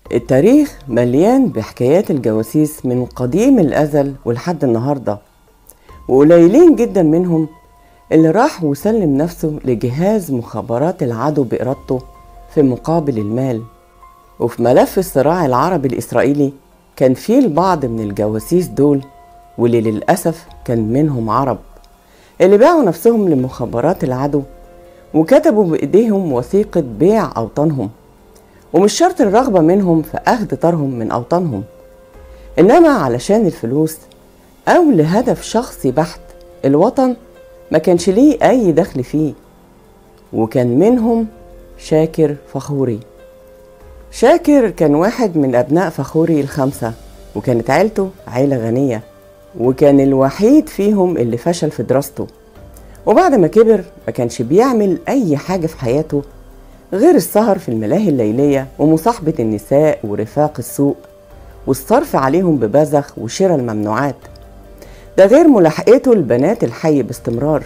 التاريخ مليان بحكايات الجواسيس من قديم الأزل ولحد النهاردة وقليلين جدا منهم اللي راح وسلم نفسه لجهاز مخابرات العدو بإرادته في مقابل المال وفي ملف الصراع العربي الإسرائيلي كان فيه البعض من الجواسيس دول واللي للأسف كان منهم عرب اللي باعوا نفسهم لمخابرات العدو وكتبوا بإيديهم وثيقة بيع أوطانهم ومش شرط الرغبة منهم في أخذ طارهم من أوطانهم إنما علشان الفلوس أو لهدف شخصي بحت الوطن ما كانش ليه أي دخل فيه وكان منهم شاكر فخوري شاكر كان واحد من أبناء فخوري الخمسة وكانت عيلته عيلة غنية وكان الوحيد فيهم اللي فشل في دراسته وبعد ما كبر ما كانش بيعمل أي حاجة في حياته غير السهر في الملاهي الليلية ومصاحبة النساء ورفاق السوق والصرف عليهم ببذخ وشراء الممنوعات ده غير ملاحقته البنات الحي باستمرار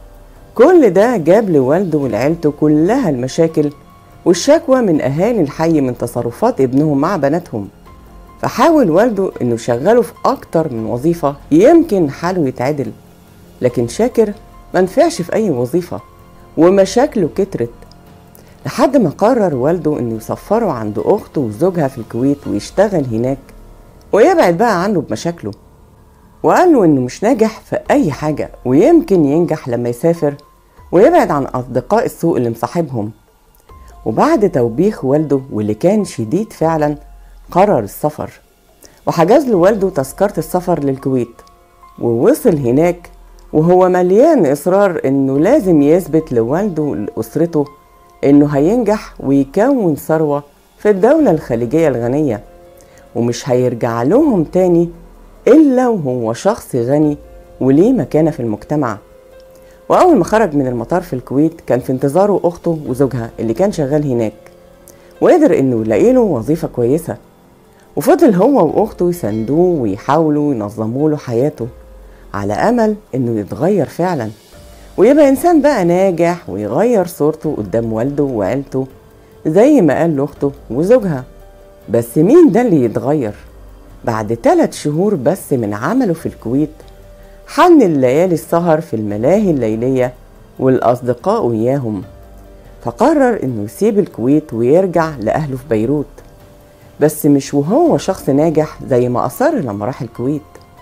كل ده جاب لوالده ولعيلته كلها المشاكل والشكوى من أهالي الحي من تصرفات ابنهم مع بناتهم فحاول والده انه يشغله في اكتر من وظيفة يمكن حاله يتعدل لكن شاكر ما نفعش في اي وظيفة ومشاكله كترت لحد ما قرر والده انه يسفره عند اخته وزوجها في الكويت ويشتغل هناك ويبعد بقى عنه بمشاكله وقال له انه مش ناجح في اي حاجة ويمكن ينجح لما يسافر ويبعد عن اصدقاء السوء اللي مصاحبهم وبعد توبيخ والده واللي كان شديد فعلا قرر السفر وحجز له والده تذكرة السفر للكويت ووصل هناك وهو مليان إصرار إنه لازم يثبت لوالده ولأسرته إنه هينجح ويكون ثروة في الدولة الخليجية الغنية ومش هيرجع لهم تاني إلا وهو شخص غني وليه مكانة في المجتمع وأول ما خرج من المطار في الكويت كان في انتظاره أخته وزوجها اللي كان شغال هناك وقدر إنه يلاقي له وظيفة كويسة وفضل هو واخته يساندوه ويحاولوا ينظموا له حياته على امل انه يتغير فعلا ويبقى انسان بقى ناجح ويغير صورته قدام والده وعيلته زي ما قال لاخته وزوجها بس مين ده اللي يتغير بعد ثلاث شهور بس من عمله في الكويت حن الليالي السهر في الملاهي الليلية والأصدقاء وياهم فقرر إنه يسيب الكويت ويرجع لأهله في بيروت بس مش وهو شخص ناجح زي ما أصر لما راح الكويت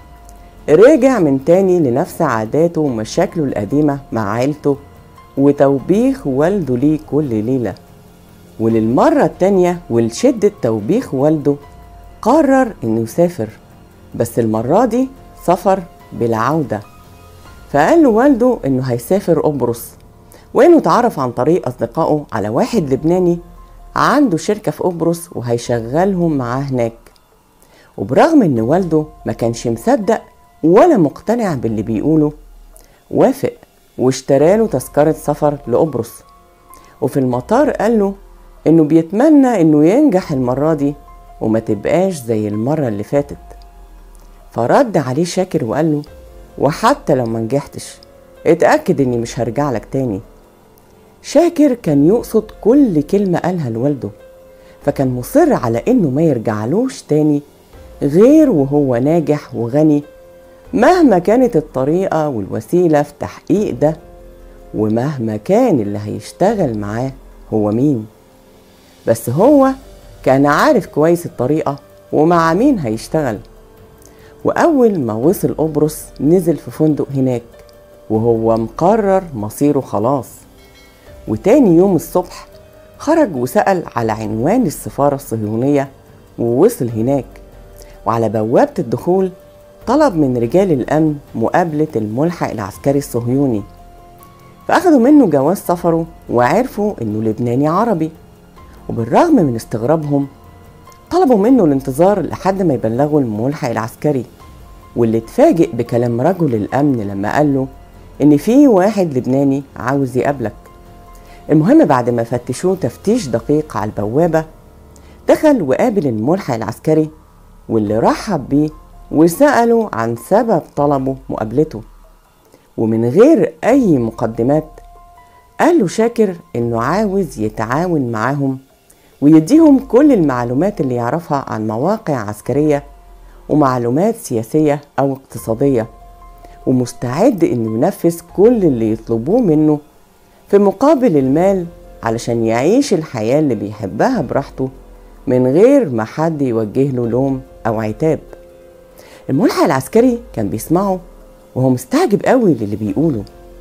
رجع من تاني لنفس عاداته ومشاكله القديمة مع عيلته وتوبيخ والده ليه كل ليلة وللمرة التانية ولشدة توبيخ والده قرر إنه يسافر بس المرة دي سفر بلا عودة فقال له والده إنه هيسافر قبرص وإنه اتعرف عن طريق أصدقائه على واحد لبناني عنده شركة في قبرص وهيشغلهم معاه هناك وبرغم ان والده ما كانش مصدق ولا مقتنع باللي بيقوله وافق واشترى له تذكرة سفر لقبرص وفي المطار قال له انه بيتمنى انه ينجح المرة دي وما تبقاش زي المرة اللي فاتت فرد عليه شاكر وقال له وحتى لو ما نجحتش اتأكد اني مش هرجع لك تاني شاكر كان يقصد كل كلمة قالها لوالده فكان مصر على انه ما يرجعلوش تاني غير وهو ناجح وغني مهما كانت الطريقة والوسيلة في تحقيق ده ومهما كان اللي هيشتغل معاه هو مين بس هو كان عارف كويس الطريقة ومع مين هيشتغل وأول ما وصل قبرص نزل في فندق هناك وهو مقرر مصيره خلاص وتاني يوم الصبح خرج وسأل على عنوان السفارة الصهيونية ووصل هناك وعلى بوابة الدخول طلب من رجال الأمن مقابلة الملحق العسكري الصهيوني فأخدوا منه جواز سفره وعرفوا إنه لبناني عربي وبالرغم من استغرابهم طلبوا منه الانتظار لحد ما يبلغوا الملحق العسكري واللي اتفاجئ بكلام رجل الأمن لما قال له إن في واحد لبناني عاوز يقابلك المهم بعد ما فتشوه تفتيش دقيق على البوابة دخل وقابل الملحق العسكري واللي رحب بيه وسأله عن سبب طلبه مقابلته ومن غير أي مقدمات قال له شاكر إنه عاوز يتعاون معاهم ويديهم كل المعلومات اللي يعرفها عن مواقع عسكرية ومعلومات سياسية أو اقتصادية ومستعد إنه ينفذ كل اللي يطلبوه منه في مقابل المال علشان يعيش الحياة اللي بيحبها براحته من غير ما حد يوجه له لوم أو عتاب الملحق العسكري كان بيسمعه وهو مستعجب قوي للي بيقوله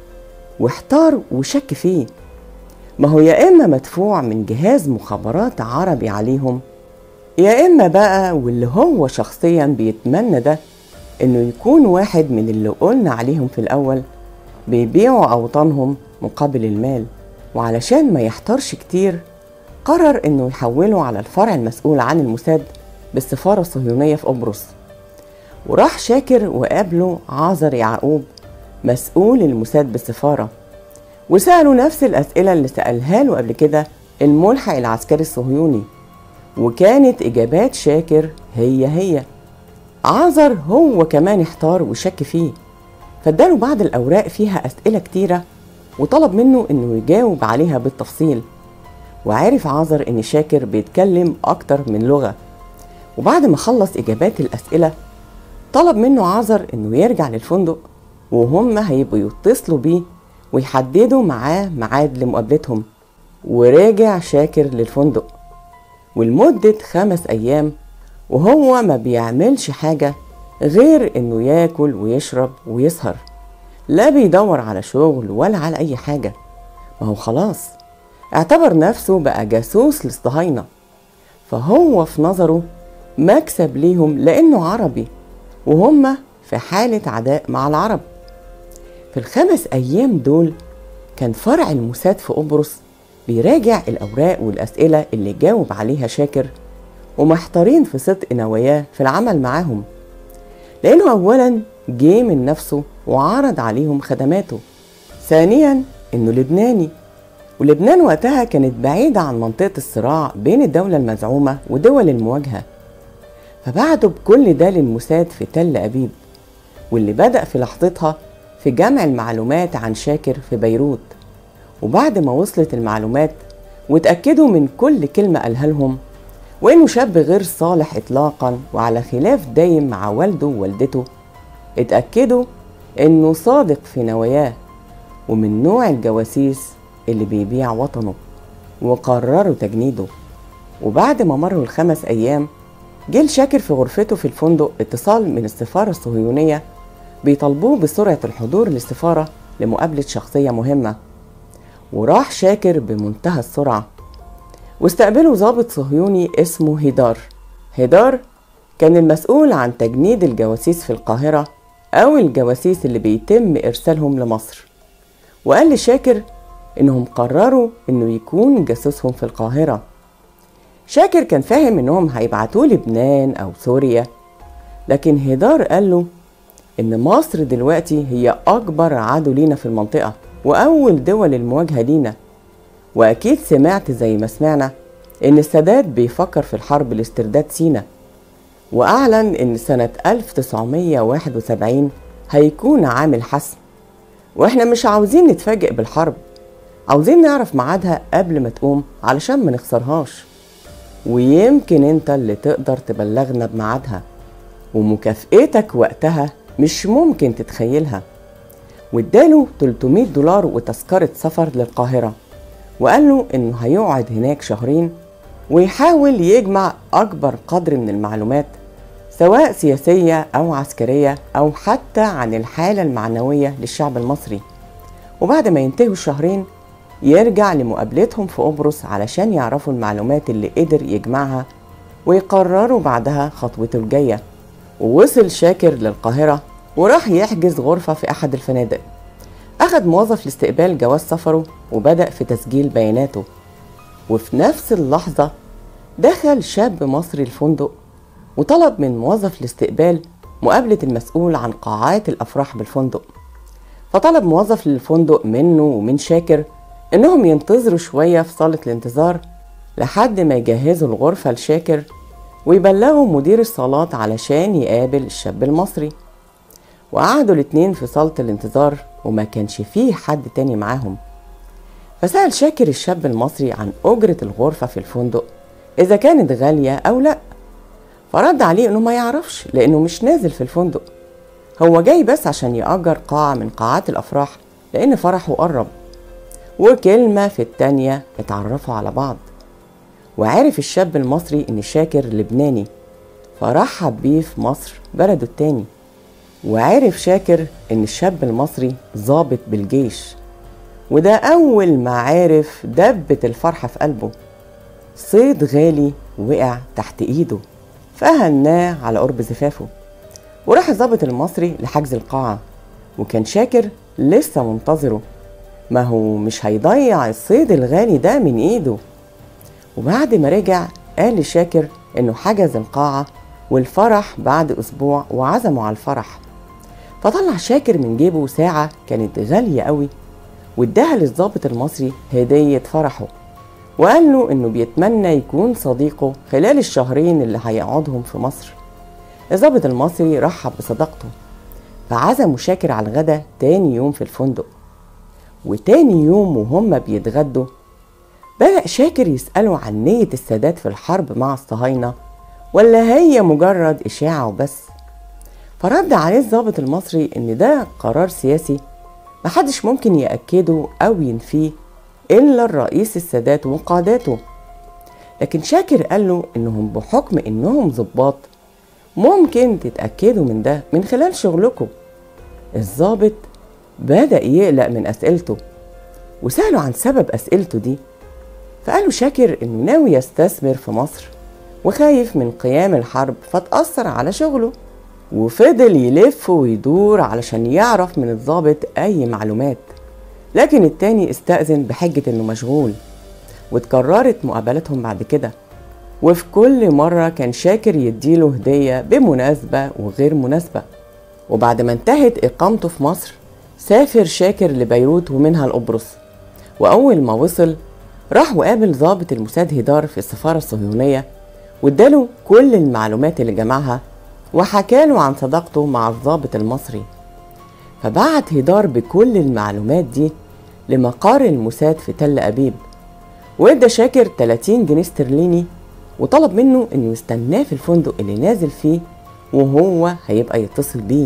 واحتار وشك فيه ما هو يا إما مدفوع من جهاز مخابرات عربي عليهم يا إما بقى واللي هو شخصيا بيتمنى ده إنه يكون واحد من اللي قلنا عليهم في الأول بيبيعوا أوطانهم مقابل المال وعلشان ما يحتارش كتير قرر إنه يحوله على الفرع المسؤول عن الموساد بالسفارة الصهيونية في قبرص وراح شاكر وقابله عازر يعقوب مسؤول الموساد بالسفارة وسألوا نفس الأسئلة اللي سألها له قبل كده الملحق العسكري الصهيوني وكانت إجابات شاكر هي هي عازر هو كمان احتار وشك فيه فاداله بعض الأوراق فيها أسئلة كتيرة وطلب منه إنه يجاوب عليها بالتفصيل وعرف عازر إن شاكر بيتكلم أكتر من لغة وبعد ما خلص إجابات الأسئلة طلب منه عازر إنه يرجع للفندق وهم هيبقوا يتصلوا بيه ويحددوا معاه ميعاد لمقابلتهم ورجع شاكر للفندق ولمدة خمس أيام وهو ما بيعملش حاجة غير إنه ياكل ويشرب ويسهر لا بيدور على شغل ولا على أي حاجة ما هو خلاص اعتبر نفسه بقى جاسوس للصهاينة فهو في نظره مكسب ليهم لأنه عربي وهم في حالة عداء مع العرب في الخمس أيام دول كان فرع الموساد في قبرص بيراجع الأوراق والأسئلة اللي جاوب عليها شاكر ومحتارين في صدق نواياه في العمل معاهم لأنه أولا جه من نفسه وعرض عليهم خدماته ثانيا إنه لبناني ولبنان وقتها كانت بعيدة عن منطقة الصراع بين الدولة المزعومة ودول المواجهة فبعتوا بكل ده للموساد في تل أبيب واللي بدأ في لحظتها في جمع المعلومات عن شاكر في بيروت وبعد ما وصلت المعلومات وتأكدوا من كل كلمة قالها لهم وإنه شاب غير صالح إطلاقا وعلى خلاف دايم مع والده ووالدته اتأكدوا إنه صادق في نواياه ومن نوع الجواسيس اللي بيبيع وطنه وقرروا تجنيده وبعد ما مروا الخمس أيام جه شاكر في غرفته في الفندق اتصال من السفارة الصهيونية بيطالبوه بسرعة الحضور للسفارة لمقابلة شخصية مهمة وراح شاكر بمنتهى السرعة واستقبله ضابط صهيوني اسمه هيدار هيدار كان المسؤول عن تجنيد الجواسيس في القاهرة أو الجواسيس اللي بيتم إرسالهم لمصر وقال لشاكر إنهم قرروا إنه يكون جاسوسهم في القاهرة شاكر كان فاهم إنهم هيبعتوه لبنان أو سوريا لكن هيدار قال له إن مصر دلوقتي هي أكبر عدو لينا في المنطقة وأول دول المواجهة لينا وأكيد سمعت زي ما سمعنا إن السادات بيفكر في الحرب لاسترداد سينا وأعلن إن سنة 1971 هيكون عامل حسم وإحنا مش عاوزين نتفاجئ بالحرب عاوزين نعرف ميعادها قبل ما تقوم علشان ما نخسرهاش ويمكن انت اللي تقدر تبلغنا بميعادها ومكافئتك وقتها مش ممكن تتخيلها واداله 300 دولار وتذكرة سفر للقاهرة وقال له انه هيقعد هناك شهرين ويحاول يجمع اكبر قدر من المعلومات سواء سياسية او عسكرية او حتى عن الحالة المعنوية للشعب المصري وبعد ما ينتهوا الشهرين يرجع لمقابلتهم في قبرص علشان يعرفوا المعلومات اللي قدر يجمعها ويقرروا بعدها خطوته الجاية ووصل شاكر للقاهرة وراح يحجز غرفة في أحد الفنادق أخذ موظف لاستقبال جواز سفره وبدأ في تسجيل بياناته وفي نفس اللحظة دخل شاب مصري الفندق وطلب من موظف الاستقبال مقابلة المسؤول عن قاعات الأفراح بالفندق فطلب موظف للفندق منه ومن شاكر إنهم ينتظروا شوية في صالة الانتظار لحد ما يجهزوا الغرفة لشاكر ويبلغوا مدير الصالات علشان يقابل الشاب المصري وقعدوا الاتنين في صالة الانتظار وما كانش فيه حد تاني معاهم فسأل شاكر الشاب المصري عن أجرة الغرفة في الفندق إذا كانت غالية أو لأ فرد عليه إنه ما يعرفش لأنه مش نازل في الفندق هو جاي بس عشان يأجر قاعة من قاعات الأفراح لأن فرحه قرب وكلمة في التانية اتعرفوا على بعض وعرف الشاب المصري إن شاكر لبناني فرحب بيه في مصر بلده التاني وعرف شاكر إن الشاب المصري ضابط بالجيش وده أول ما عرف دبت الفرحة في قلبه صيد غالي وقع تحت إيده فهناه على قرب زفافه وراح الضابط المصري لحجز القاعة وكان شاكر لسه منتظره ما هو مش هيضيع الصيد الغالي ده من ايده وبعد ما رجع قال لشاكر انه حجز القاعة والفرح بعد اسبوع وعزمه على الفرح فطلع شاكر من جيبه ساعة كانت غالية قوي واداها للضابط المصري هدية فرحه وقال له انه بيتمنى يكون صديقه خلال الشهرين اللي هيقعدهم في مصر الضابط المصري رحب بصداقته فعزموا شاكر على الغدا تاني يوم في الفندق وتاني يوم وهم بيتغدوا بدأ شاكر يسأله عن نية السادات في الحرب مع الصهاينة ولا هي مجرد إشاعة وبس فرد عليه الضابط المصري إن ده قرار سياسي محدش ممكن يأكده أو ينفيه إلا الرئيس السادات وقاداته لكن شاكر قال له إنهم بحكم إنهم ضباط ممكن تتأكدوا من ده من خلال شغلكم الضابط بدأ يقلق من أسئلته وسأله عن سبب أسئلته دي فقالوا شاكر إنه ناوي يستثمر في مصر وخايف من قيام الحرب فتأثر على شغله وفضل يلف ويدور علشان يعرف من الضابط أي معلومات لكن التاني استأذن بحجة إنه مشغول واتكررت مقابلتهم بعد كده وفي كل مرة كان شاكر يديله هدية بمناسبة وغير مناسبة وبعد ما انتهت إقامته في مصر سافر شاكر لبيروت ومنها لقبرص وأول ما وصل راح وقابل ضابط الموساد هدار في السفارة الصهيونية واداله كل المعلومات اللي جمعها وحكاله عن صداقته مع الضابط المصري فبعت هدار بكل المعلومات دي لمقر الموساد في تل أبيب وادى شاكر 30 جنيه استرليني وطلب منه انه يستناه في الفندق اللي نازل فيه وهو هيبقى يتصل بيه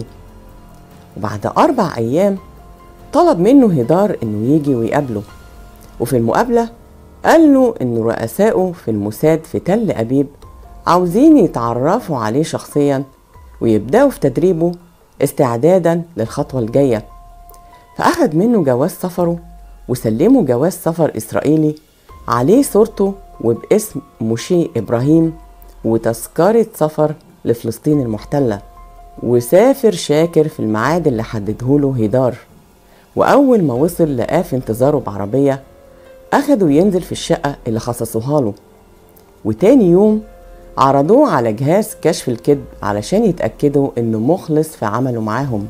وبعد أربع أيام طلب منه هدار إنه يجي ويقابله وفي المقابلة قال له إن رؤسائه في الموساد في تل أبيب عاوزين يتعرفوا عليه شخصيا ويبدأوا في تدريبه استعدادا للخطوة الجاية فأخد منه جواز سفره وسلمه جواز سفر إسرائيلي عليه صورته وباسم موشي إبراهيم وتذكرة سفر لفلسطين المحتلة وسافر شاكر في الميعاد اللي حددهوله هيدار وأول ما وصل لقاه في انتظاره بعربية أخده ينزل في الشقة اللي خصصوها له وتاني يوم عرضوه على جهاز كشف الكذب علشان يتأكدوا إنه مخلص في عمله معاهم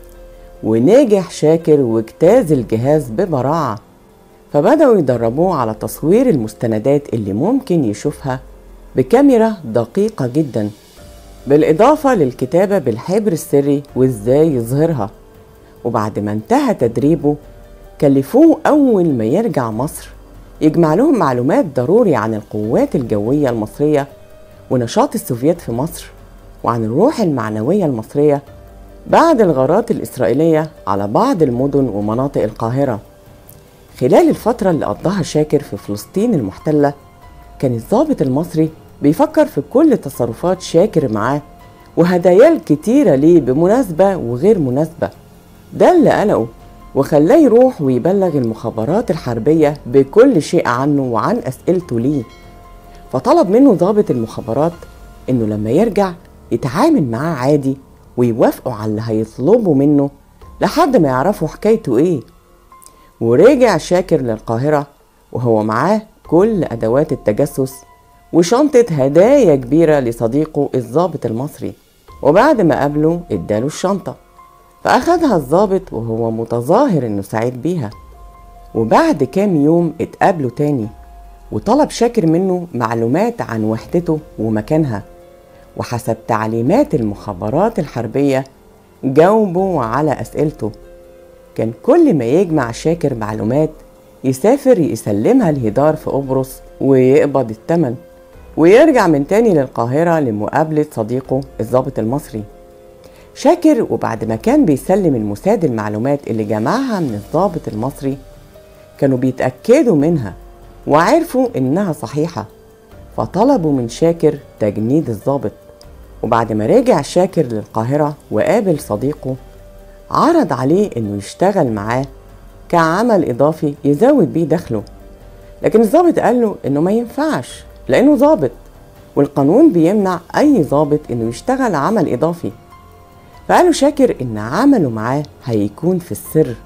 ونجح شاكر واجتاز الجهاز ببراعة فبدأوا يدربوه على تصوير المستندات اللي ممكن يشوفها بكاميرا دقيقة جدا بالإضافة للكتابة بالحبر السري وإزاي يظهرها وبعد ما انتهى تدريبه كلفوه أول ما يرجع مصر يجمع لهم معلومات ضروري عن القوات الجوية المصرية ونشاط السوفيات في مصر وعن الروح المعنوية المصرية بعد الغارات الإسرائيلية على بعض المدن ومناطق القاهرة خلال الفترة اللي قضاها شاكر في فلسطين المحتلة كان الضابط المصري بيفكر في كل تصرفات شاكر معاه وهداياه الكتيرة ليه بمناسبة وغير مناسبة ده اللي قلقه وخلاه يروح ويبلغ المخابرات الحربية بكل شيء عنه وعن أسئلته ليه فطلب منه ضابط المخابرات إنه لما يرجع يتعامل معاه عادي ويوافقوا على اللي هيطلبه منه لحد ما يعرفوا حكايته إيه ورجع شاكر للقاهرة وهو معاه كل أدوات التجسس وشنطة هدايا كبيرة لصديقه الضابط المصري وبعد ما قابله اداله الشنطة فأخدها الضابط وهو متظاهر إنه سعيد بيها وبعد كام يوم اتقابلوا تاني وطلب شاكر منه معلومات عن وحدته ومكانها وحسب تعليمات المخابرات الحربية جاوبوا على أسئلته كان كل ما يجمع شاكر معلومات يسافر يسلمها لهدار في قبرص ويقبض التمن ويرجع من تاني للقاهرة لمقابلة صديقه الضابط المصري شاكر وبعد ما كان بيسلم الموساد المعلومات اللي جمعها من الضابط المصري كانوا بيتأكدوا منها وعرفوا إنها صحيحة فطلبوا من شاكر تجنيد الضابط وبعد ما رجع شاكر للقاهرة وقابل صديقه عرض عليه إنه يشتغل معاه كعمل إضافي يزود بيه دخله لكن الضابط قال له إنه ما ينفعش لأنه ضابط والقانون بيمنع أي ضابط إنه يشتغل عمل إضافي فقالوا شاكر إن عمله معاه هيكون في السر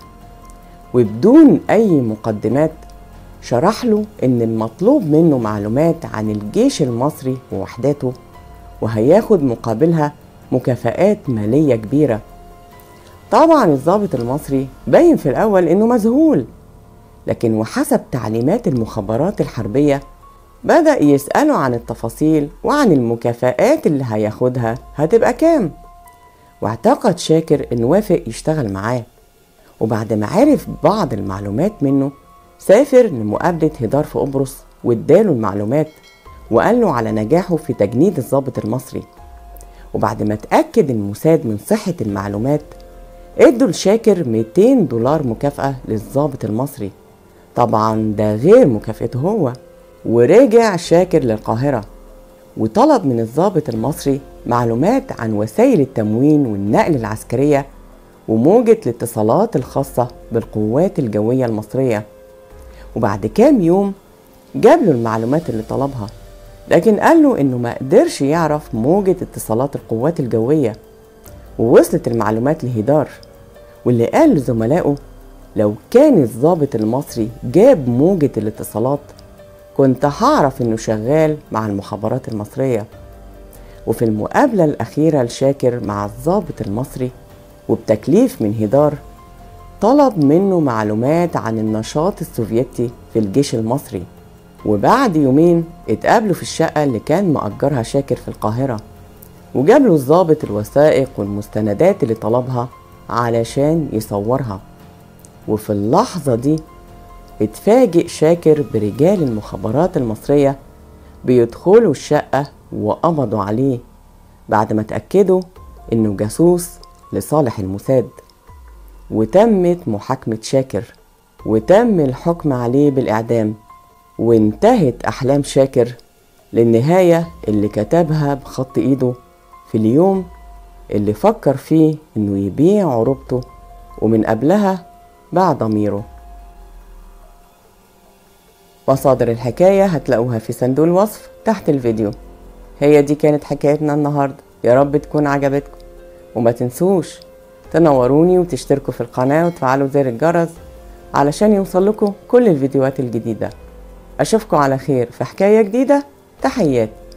وبدون أي مقدمات شرح له إن المطلوب منه معلومات عن الجيش المصري ووحداته وهياخد مقابلها مكافآت مالية كبيرة طبعا الضابط المصري باين في الأول إنه مذهول لكن وحسب تعليمات المخابرات الحربية بدأ يسأله عن التفاصيل وعن المكافآت اللي هياخدها هتبقى كام واعتقد شاكر إنه وافق يشتغل معاه وبعد ما عرف بعض المعلومات منه سافر لمقابلة هدار في قبرص واداله المعلومات وقال له على نجاحه في تجنيد الضابط المصري وبعد ما اتأكد الموساد من صحة المعلومات ادوا لشاكر 200 دولار مكافأة للضابط المصري طبعا ده غير مكافأته هو ورجع شاكر للقاهرة وطلب من الضابط المصري معلومات عن وسائل التموين والنقل العسكرية وموجة الاتصالات الخاصة بالقوات الجوية المصرية وبعد كام يوم جاب له المعلومات اللي طلبها لكن قال له انه ما قدرش يعرف موجة اتصالات القوات الجوية ووصلت المعلومات لهدار واللي قال لزملائه لو كان الضابط المصري جاب موجة الاتصالات كنت هعرف انه شغال مع المخابرات المصرية وفي المقابلة الأخيرة لشاكر مع الضابط المصري وبتكليف من هدار طلب منه معلومات عن النشاط السوفيتي في الجيش المصري وبعد يومين اتقابلوا في الشقة اللي كان مأجرها شاكر في القاهرة وجاب له الضابط الوثائق والمستندات اللي طلبها علشان يصورها وفي اللحظة دي اتفاجئ شاكر برجال المخابرات المصرية بيدخلوا الشقة وقبضوا عليه بعد ما اتأكدوا إنه جاسوس لصالح الموساد وتمت محاكمة شاكر وتم الحكم عليه بالإعدام وانتهت أحلام شاكر للنهاية اللي كتبها بخط إيده في اليوم اللي فكر فيه إنه يبيع عروبته ومن قبلها باع ضميره مصادر الحكاية هتلاقوها في صندوق الوصف تحت الفيديو هي دي كانت حكايتنا النهاردة يا رب تكون عجبتكم وما تنسوش تنوروني وتشتركوا في القناة وتفعلوا زر الجرس علشان يوصل لكم كل الفيديوهات الجديدة أشوفكم على خير في حكاية جديدة تحياتي